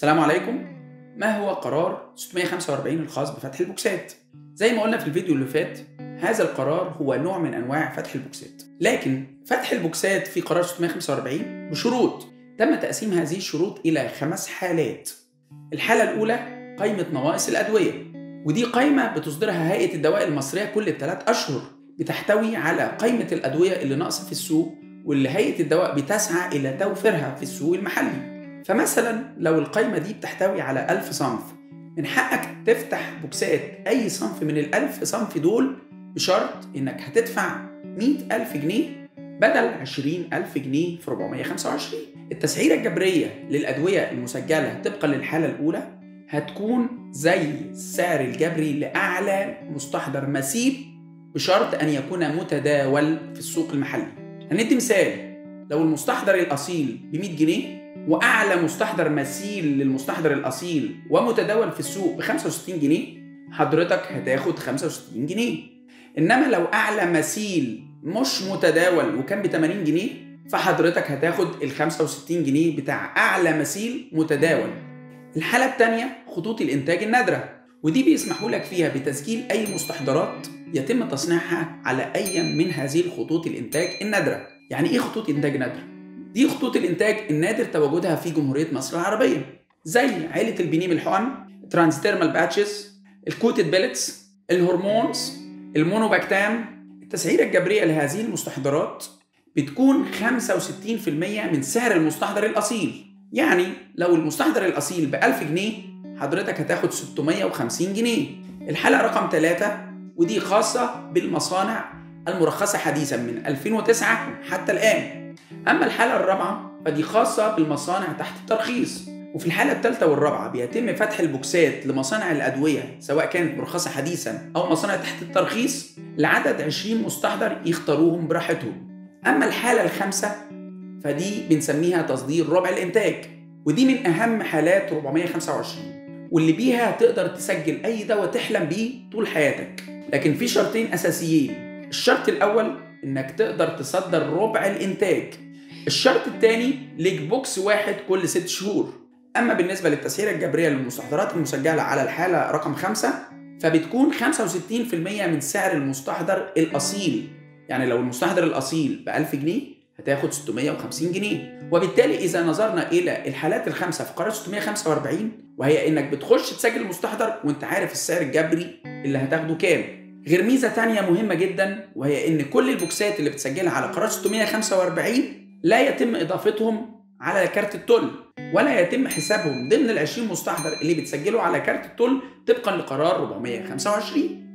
السلام عليكم ما هو قرار 645 الخاص بفتح البوكسات زي ما قلنا في الفيديو اللي فات هذا القرار هو نوع من انواع فتح البوكسات لكن فتح البوكسات في قرار 645 بشروط تم تقسيم هذه الشروط الى خمس حالات الحاله الاولى قائمه نواقص الادويه ودي قائمه بتصدرها هيئه الدواء المصريه كل ثلاث اشهر بتحتوي على قائمه الادويه اللي ناقصه في السوق واللي هيئه الدواء بتسعى الى توفيرها في السوق المحلي فمثلا لو القائمة دي بتحتوي على ألف صنف من حقك تفتح بوكسات أي صنف من الألف صنف دول بشرط إنك هتدفع مئة ألف جنيه بدل عشرين ألف جنيه في 425 التسعيرة الجبرية للأدوية المسجلة طبقا للحالة الأولى هتكون زي السعر الجبري لأعلى مستحضر مسيب بشرط أن يكون متداول في السوق المحلي هندي مثال لو المستحضر الأصيل ب 100 جنيه واعلى مستحضر مثيل للمستحضر الاصيل ومتداول في السوق ب 65 جنيه حضرتك هتاخد 65 جنيه انما لو اعلى مثيل مش متداول وكان ب 80 جنيه فحضرتك هتاخد ال 65 جنيه بتاع اعلى مثيل متداول الحاله الثانيه خطوط الانتاج النادره ودي بيسمحوا لك فيها بتسجيل اي مستحضرات يتم تصنيعها على اي من هذه الخطوط الانتاج النادره يعني ايه خطوط انتاج نادره دي خطوط الانتاج النادر تواجدها في جمهوريه مصر العربيه زي عيله البنيم الحقن ترانستيرمال باتشز الكوتد بيلتس الهرمونز المونوباكتام التسعيره الجبريه لهذه المستحضرات بتكون 65% من سعر المستحضر الاصيل يعني لو المستحضر الاصيل ب 1000 جنيه حضرتك هتاخد 650 جنيه الحلقه رقم 3 ودي خاصه بالمصانع المرخصه حديثا من 2009 حتى الان أما الحالة الرابعة فدي خاصة بالمصانع تحت الترخيص وفي الحالة الثالثة والرابعة بيتم فتح البوكسات لمصانع الأدوية سواء كانت مرخصة حديثا أو مصانع تحت الترخيص لعدد 20 مستحضر يختاروهم براحتهم أما الحالة الخامسة فدي بنسميها تصدير ربع الإنتاج ودي من أهم حالات 425 واللي بيها تقدر تسجل أي دواء تحلم بيه طول حياتك لكن في شرطين أساسيين الشرط الأول إنك تقدر تصدر ربع الإنتاج الشرط الثاني ليك بوكس واحد كل ست شهور أما بالنسبة للتسعيرة الجبرية للمستحضرات المسجلة على الحالة رقم خمسة فبتكون 65% من سعر المستحضر الأصيل يعني لو المستحضر الأصيل ب 1000 جنيه هتاخد 650 جنيه وبالتالي إذا نظرنا إلى الحالات الخمسة في قرار 645 وهي إنك بتخش تسجل المستحضر وأنت عارف السعر الجبري اللي هتاخده كام غير ميزة تانية مهمة جدا وهي إن كل البوكسات اللي بتسجلها على قرار 645 لا يتم اضافتهم على كارت التل ولا يتم حسابهم ضمن ال 20 مستحضر اللي بتسجله على كارت التل طبقا لقرار 425